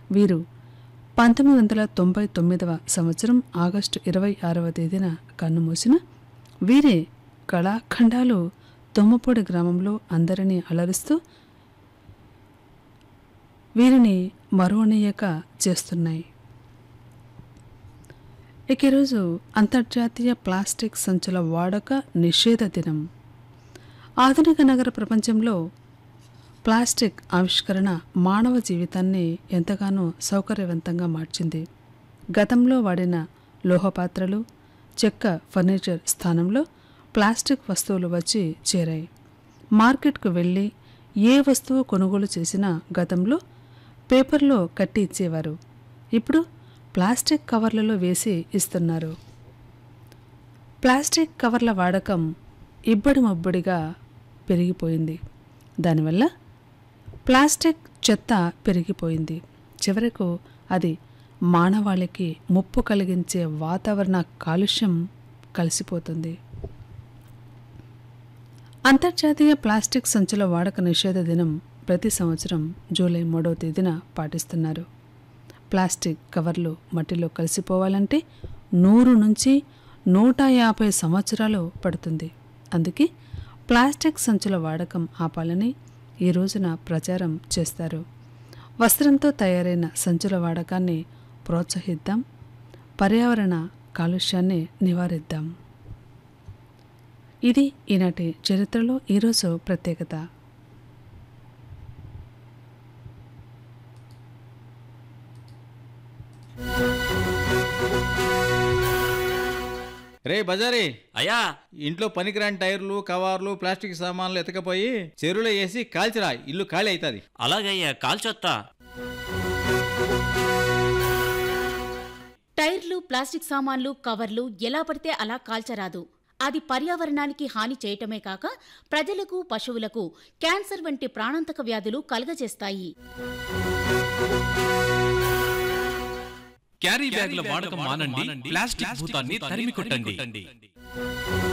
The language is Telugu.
వీరు పంతొమ్మిది వందల తొంభై తొమ్మిదవ సంవత్సరం ఆగస్టు ఇరవై ఆరవ తేదీన కన్నుమూసిన వీరే కళాఖండాలు తొమ్మపూడి గ్రామంలో అందరినీ అలరిస్తూ వీరిని మరువనీయక చేస్తున్నాయి ఇక ఈరోజు అంతర్జాతీయ ప్లాస్టిక్ సంచుల వాడక నిషేధ దినం ఆధునిక నగర ప్రపంచంలో ప్లాస్టిక్ ఆవిష్కరణ మానవ జీవితాన్ని ఎంతగానో సౌకర్యవంతంగా మార్చింది గతంలో వాడిన లోహపాత్రలు చెక్క ఫర్నిచర్ స్థానంలో ప్లాస్టిక్ వస్తువులు వచ్చి చేరాయి మార్కెట్కు వెళ్ళి ఏ వస్తువు కొనుగోలు చేసినా గతంలో పేపర్లో కట్టి ఇచ్చేవారు ఇప్పుడు ప్లాస్టిక్ కవర్లలో వేసి ఇస్తున్నారు ప్లాస్టిక్ కవర్ల వాడకం ఇబ్బడి మబ్బడిగా పెరిగిపోయింది దానివల్ల ప్లాస్టిక్ చెత్త పెరిగిపోయింది చివరకు అది మానవాళికి ముప్పు కలిగించే వాతావరణ కాలుష్యం కలిసిపోతుంది అంతర్జాతీయ ప్లాస్టిక్ సంచుల వాడక నిషేధ దినం ప్రతి సంవత్సరం జూలై మూడవ తేదీన పాటిస్తున్నారు ప్లాస్టిక్ కవర్లు మట్టిలో కలిసిపోవాలంటే నూరు నుంచి నూట యాభై సంవత్సరాలు పడుతుంది అందుకే ప్లాస్టిక్ సంచుల వాడకం ఆపాలని ఈ రోజున ప్రచారం చేస్తారు వస్త్రంతో తయారైన సంచుల వాడకాన్ని ప్రోత్సహిద్దాం పర్యావరణ కాలుష్యాన్ని నివారిద్దాం ఇది ఈనాటి చరిత్రలో ఈరోజు ప్రత్యేకత రే బజారీ అయ్యా ఇంట్లో పనికిరాని టైర్లు కవర్లు ప్లాస్టిక్ సామాన్లు ఎతకపోయి చెరువులో వేసి కాల్చిరా ఇల్లు ఖాళీ అవుతుంది అలాగయ్యా కాల్చొత్తా టైర్లు ప్లాస్టిక్ సామాన్లు కవర్లు ఎలా పడితే అలా కాల్చరాదు అది పర్యావరణానికి హాని చేయటమే కాక ప్రజలకు పశువులకు క్యాన్సర్ వంటి ప్రాణాంతక వ్యాధులు కలుగజేస్తాయి క్యారీ బ్యాగుల వాడకం మానండి ప్లాస్టిక్ భూతాన్ని తరిమి కొట్టండి